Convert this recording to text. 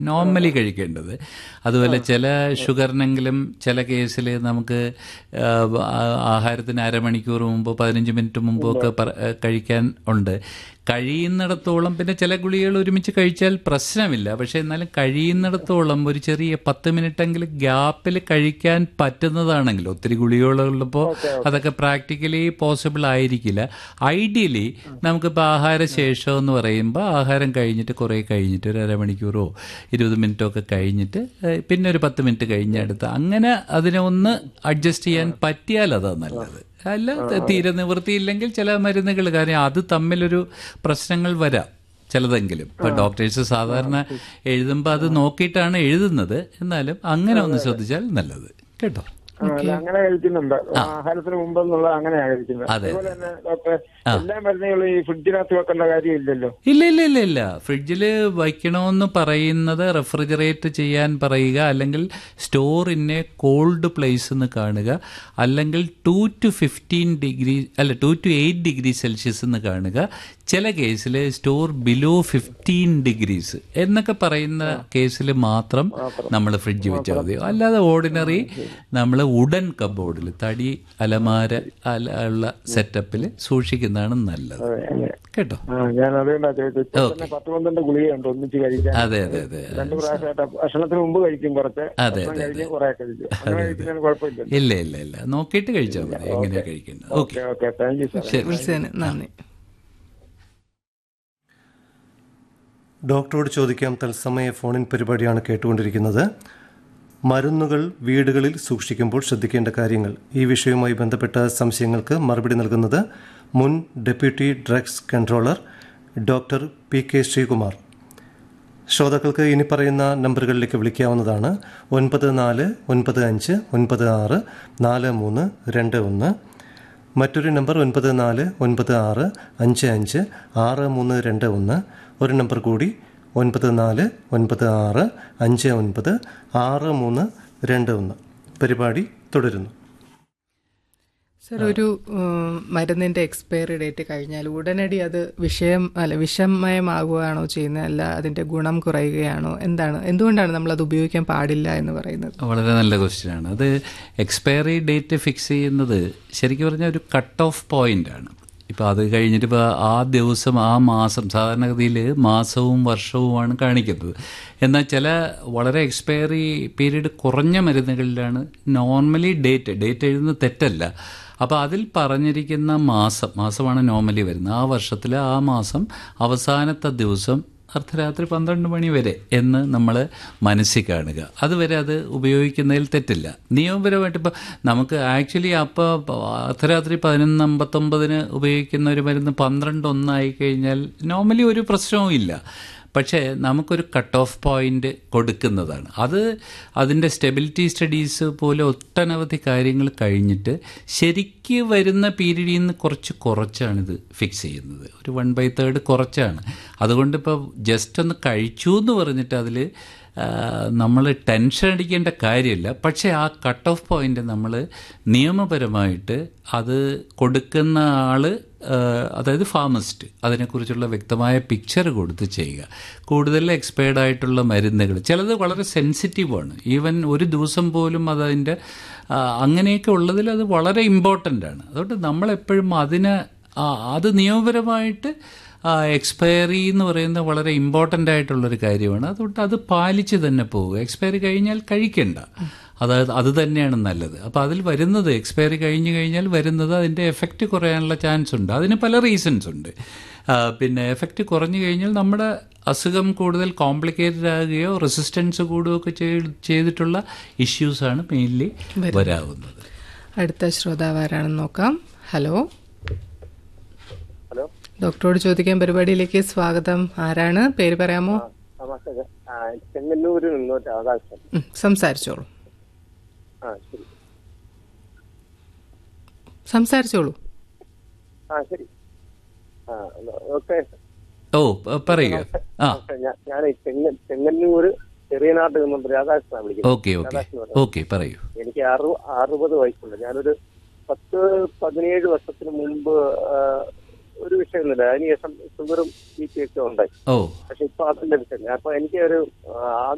Normally കഴിക്കേണ്ടത് അതുപോലെ ചില ഷുഗറിനെങ്കിലും ചില കേസിൽ നമുക്ക് ആ, ആ- ആഹാരത്തിന് അരമണിക്കൂർ മുമ്പോ പതിനഞ്ച് മിനിറ്റ് മുമ്പോ ഒക്കെ പറ- കഴിക്കാൻ ഉണ്ട് കഴിയുന്നിടത്തോളം പിന്നെ ചില ഗുളികകൾ ഒരുമിച്ച് കഴിച്ചാൽ പ്രശ്നമില്ല പക്ഷെ എന്നാലും കഴിയുന്നിടത്തോളം ഒരു ചെറിയ പത്ത് മിനിറ്റെങ്കിലും ഗ്യാപ്പിൽ കഴിക്കാൻ പറ്റുന്നതാണെങ്കിൽ ഒത്തിരി ഗുളികകളുള്ളപ്പോൾ അതൊക്കെ പ്രാക്ടിക്കലി പോസിബിൾ ആയിരിക്കില്ല ഐഡിയലി നമുക്കിപ്പോൾ ആഹാരശേഷം എന്ന് പറയുമ്പോൾ ആഹാരം കഴിഞ്ഞിട്ട് കുറേ കഴിഞ്ഞിട്ട് ഒരു അരമണിക്കൂറോ ഇരുപത് മിനിറ്റോ ഒക്കെ കഴിഞ്ഞിട്ട് ഏഹ്, പിന്നെ ഒരു പത്ത് മിനിറ്റ് കഴിഞ്ഞെടുത്ത് അങ്ങനെ അതിനെ ഒന്ന് അഡ്ജസ്റ്റ് ചെയ്യാൻ പറ്റിയാൽ അതാ നല്ലത് അല്ല തീരെ നിവൃത്തിയില്ലെങ്കിൽ ചില മരുന്നുകൾ കാര്യം അത് തമ്മിലൊരു പ്രശ്നങ്ങൾ വരാം ചിലതെങ്കിലും ഇപ്പൊ ഡോക്ടേഴ്സ് സാധാരണ എഴുതുമ്പോൾ അത് നോക്കിയിട്ടാണ് എഴുതുന്നത് എന്നാലും അങ്ങനെ ഒന്ന് ശ്രദ്ധിച്ചാൽ നല്ലത് കേട്ടോ ആ, അല്ല, അങ്ങനെ കഴിക്കുന്നുണ്ട് ആഹാരത്തിന് മുമ്പെന്നുള്ള അങ്ങനെയാ കഴിക്കുന്നത് അതെ. അതുപോലെ തന്നെ ഡോക്ടറെ എല്ലാ മരുന്നുകളും ഈ ഫ്രിഡ്ജിനകത്ത് വെക്കേണ്ട കാര്യമില്ലല്ലോ ഇല്ല ഇല്ല ഇല്ല ഇല്ല ഫ്രിഡ്ജിൽ വയ്ക്കണമെന്ന് പറയുന്നത് റെഫ്രിജറേറ്റ് ചെയ്യാൻ പറയുക അല്ലെങ്കിൽ store in a cold place എന്ന് കാണുക അല്ലെങ്കിൽ ടു ടു ഫിഫ്റ്റീൻ ഡിഗ്രി അല്ല two to eight degree celsius എന്ന് കാണുക ചില കേസിൽ സ്റ്റോർ ബിലോ ഫിഫ്റ്റീൻ ഡിഗ്രീസ് എന്നൊക്കെ പറയുന്ന കേസിൽ മാത്രം നമ്മൾ ഫ്രിഡ്ജ് വെച്ചാൽ മതി അല്ലാതെ ഓർഡിനറി നമ്മൾ ഉടൻ കബോർഡിൽ തടി അലമാര അല- ഉള്ള സെറ്റപ്പിൽ സൂക്ഷിക്കുന്നതാണ് നല്ലത് അതെ അതെ കേട്ടോ ആ ഞാൻ അതുകൊണ്ടാ ചോദിച്ചത് ഇപ്പൊ തന്നെ പത്ത് പന്ത്രണ്ട് ഗുളികയുണ്ട് ഒന്നിച്ച് കഴിക്കാൻ അതെ അതെ അതെ രണ്ടു പ്രാവശ്യമായിട്ട് ഭക്ഷണത്തിന് മുമ്പ് കഴിക്കും കുറച്ച് അതെ, ഭക്ഷണം കഴിഞ്ഞ് കുറെ കഴിക്കും അങ്ങനെ കഴിക്കുന്നതിന് കുഴപ്പമില്ലല്ലോ ഇല്ല ഇല്ല ഇല്ല നോക്കിയിട്ട് കഴിച്ചാൽ മതി എങ്ങനെയാ കഴിക്കുന്നത് okay okay okay thank you sir ശരി വിളിച്ചതിന് നന്ദി ഡോക്ടറോട് ചോദിക്കാം തത്സമയ ഫോണിൻ പരിപാടിയാണ് കേട്ടുകൊണ്ടിരിക്കുന്നത് മരുന്നുകൾ വീടുകളിൽ സൂക്ഷിക്കുമ്പോൾ ശ്രദ്ധിക്കേണ്ട കാര്യങ്ങൾ ഈ വിഷയവുമായി ബന്ധപ്പെട്ട സംശയങ്ങൾക്ക് മറുപടി നൽകുന്നത് മുൻ deputy drugs controller doctor P K Sreekumar ശ്രോതാക്കൾക്ക് ഇനി പറയുന്ന നമ്പറുകളിലേക്ക് വിളിക്കാവുന്നതാണ് ഒൻപത് നാല് ഒൻപത് അഞ്ച് ഒൻപത് ആറ് നാല് മൂന്ന് രണ്ട് ഒന്ന് മറ്റൊരു നമ്പർ ഒൻപത് നാല് ഒൻപത് ആറ് അഞ്ച് അഞ്ച് ആറ് മൂന്ന് രണ്ട് ഒന്ന് ഒരു നമ്പർ കൂടി ഒൻപത് നാല് ഒൻപത് ആറ് അഞ്ച് ഒൻപത് ആറ് മൂന്ന് രണ്ട് ഒന്ന് പരിപാടി തുടരുന്നു സർ ഒരു ഉം, മരുന്നിന്റെ എക്സ്പയറി ഡേറ്റ് കഴിഞ്ഞാൽ ഉടനടി അത് വിഷയം അല്ല വിഷമയമാകുകയാണോ ചെയ്യുന്നത് അല്ല അതിന്റെ ഗുണം കുറയുകയാണോ എന്താണ് എന്തുകൊണ്ടാണ് നമ്മൾ അത് ഉപയോഗിക്കാൻ പാടില്ല എന്ന് പറയുന്നത് വളരെ നല്ല ക്വസ്റ്റ്യൻ ആണ് അത് എക്സ്പയറി ഡേറ്റ് ഫിക്സ് ചെയ്യുന്നത് ശരിക്കും പറഞ്ഞാൽ ഒരു കട്ട് ഓഫ് പോയിന്റ് ആണ് ഇപ്പോൾ അത് കഴിഞ്ഞിട്ട് ഇപ്പോൾ ആ ദിവസം ആ മാസം സാധാരണഗതിയിൽ മാസവും വർഷവുമാണ് കാണിക്കുന്നത് എന്നാൽ ചില വളരെ എക്സ്പയറി പീരീഡ് കുറഞ്ഞ മരുന്നുകളിലാണ് നോർമലി ഡേറ്റ് ഡേറ്റ് എഴുതുന്നത് തെറ്റല്ല അപ്പോൾ അതിൽ പറഞ്ഞിരിക്കുന്ന മാസം മാസമാണ് നോർമലി വരുന്നത് ആ വർഷത്തിൽ ആ മാസം അവസാനത്തെ ദിവസം അർദ്ധരാത്രി പന്ത്രണ്ട് മണി വരെ എന്ന് നമ്മൾ മനസ്സിൽ കാണുക അതുവരെ അത് ഉപയോഗിക്കുന്നതിൽ തെറ്റില്ല നിയമപരമായിട്ട് ഇപ്പോൾ നമുക്ക് ആക്ച്വലി അപ്പോൾ അർദ്ധരാത്രി പതിനൊന്ന് അമ്പത്തൊമ്പതിന് ഉപയോഗിക്കുന്ന ഒരു മരുന്ന് പന്ത്രണ്ട് ഒന്നായി കഴിഞ്ഞാൽ നോർമലി ഒരു പ്രശ്നവും ഇല്ല പക്ഷേ നമുക്കൊരു കട്ട് ഓഫ് പോയിന്റ് കൊടുക്കുന്നതാണ് അത് അതിൻ്റെ സ്റ്റെബിലിറ്റി സ്റ്റഡീസ് പോലെ ഒട്ടനവധി കാര്യങ്ങൾ കഴിഞ്ഞിട്ട് ശരിക്ക് വരുന്ന പീരീഡിൽ നിന്ന് കുറച്ച് കുറച്ചാണിത് ഫിക്സ് ചെയ്യുന്നത് ഒരു വൺ ബൈ തേർഡ് കുറച്ചാണ് അതുകൊണ്ട് ഇപ്പോൾ ജസ്റ്റ് ഒന്ന് കഴിച്ചു എന്ന് പറഞ്ഞിട്ട് അതിൽ നമ്മൾ ടെൻഷൻ അടിക്കേണ്ട കാര്യമില്ല പക്ഷേ ആ കട്ട് ഓഫ് പോയിന്റ് നമ്മൾ നിയമപരമായിട്ട് അത് കൊടുക്കുന്ന ആൾ അതായത് ഫാർമസിസ്റ്റ് അതിനെക്കുറിച്ചുള്ള വ്യക്തമായ പിക്ചർ കൊടുത്ത് ചെയ്യുക കൂടുതൽ എക്സ്പയർഡ് ആയിട്ടുള്ള മരുന്നുകൾ ചിലത് വളരെ സെൻസിറ്റീവാണ് ഈവൻ ഒരു ദിവസം പോലും അതതിൻ്റെ ആ, അങ്ങനെയൊക്കെ ഉള്ളതിൽ അത് വളരെ ഇമ്പോർട്ടൻ്റ് ആണ് അതുകൊണ്ട് നമ്മളെപ്പോഴും അതിന് ആ, അത് നിയമപരമായിട്ട് എക്സ്പയറി എന്ന് പറയുന്നത് വളരെ ഇമ്പോർട്ടൻ്റ് ആയിട്ടുള്ളൊരു കാര്യമാണ് അതുകൊണ്ട് അത് പാലിച്ച് തന്നെ പോവുക എക്സ്പയറി കഴിഞ്ഞാൽ കഴിക്കണ്ട അതായത് അത് തന്നെയാണ് നല്ലത് അപ്പോൾ അതിൽ വരുന്നത് എക്സ്പയറി കഴിഞ്ഞ് കഴിഞ്ഞാൽ വരുന്നത് അതിൻ്റെ എഫക്റ്റ് കുറയാനുള്ള ചാൻസ് ഉണ്ട് അതിന് പല റീസൺസ് ഉണ്ട് ആ, പിന്നെ എഫക്റ്റ് കുറഞ്ഞു കഴിഞ്ഞാൽ നമ്മുടെ അസുഖം കൂടുതൽ കോംപ്ലിക്കേറ്റഡ് ആകുകയോ റെസിസ്റ്റൻസ് കൂടുകയോ ഒക്കെ ചെയ്- ചെയ്തിട്ടുള്ള ഇഷ്യൂസാണ് മെയിൻലി വരാവുന്നത് അടുത്ത ശ്രോതാവ് ആരാണെന്ന് നോക്കാം ഹലോ ഹലോ ഡോക്ടറോട് ചോദിക്കാൻ പരിപാടിയിലേക്ക് സ്വാഗതം ആരാണ് പേര് പറയാമോ നമസ്കാരം ആ, ചെങ്ങന്നൂരിൽ നിന്ന് രാധാകൃഷ്ണൻ ഉം, സംസാരിച്ചോളൂ ആ ശരി സംസാരിച്ചോളൂ ആ ശരി ആ ഓക്കെ ഓ പ- പറയുക ആ ഞാൻ ചെങ്ങ ചെങ്ങന്നൂര് ചെറിയനാട്ട് നിന്നും രാധാകൃഷ്ണനാണ് വിളിക്കുന്നത് ഓക്കെ ഓക്കെ രാധാകൃഷ്ണൻ ഓക്കെ പറയൂ എനിക്ക് അറു അറുപത് വയസ്സുണ്ട് ഞാനൊരു പത്ത് പതിനേഴ് വർഷത്തിന് മുമ്പ് ആ, ഒരു വിഷയമൊന്നുമില്ല അതിനുശേഷം ഷുഗറും ബി പി ഒക്കെ ഉണ്ടായി ഓ പക്ഷെ ഇപ്പൊ അതിന്റെ വിഷയമില്ല അപ്പൊ എനിക്ക് ഒരു ആ,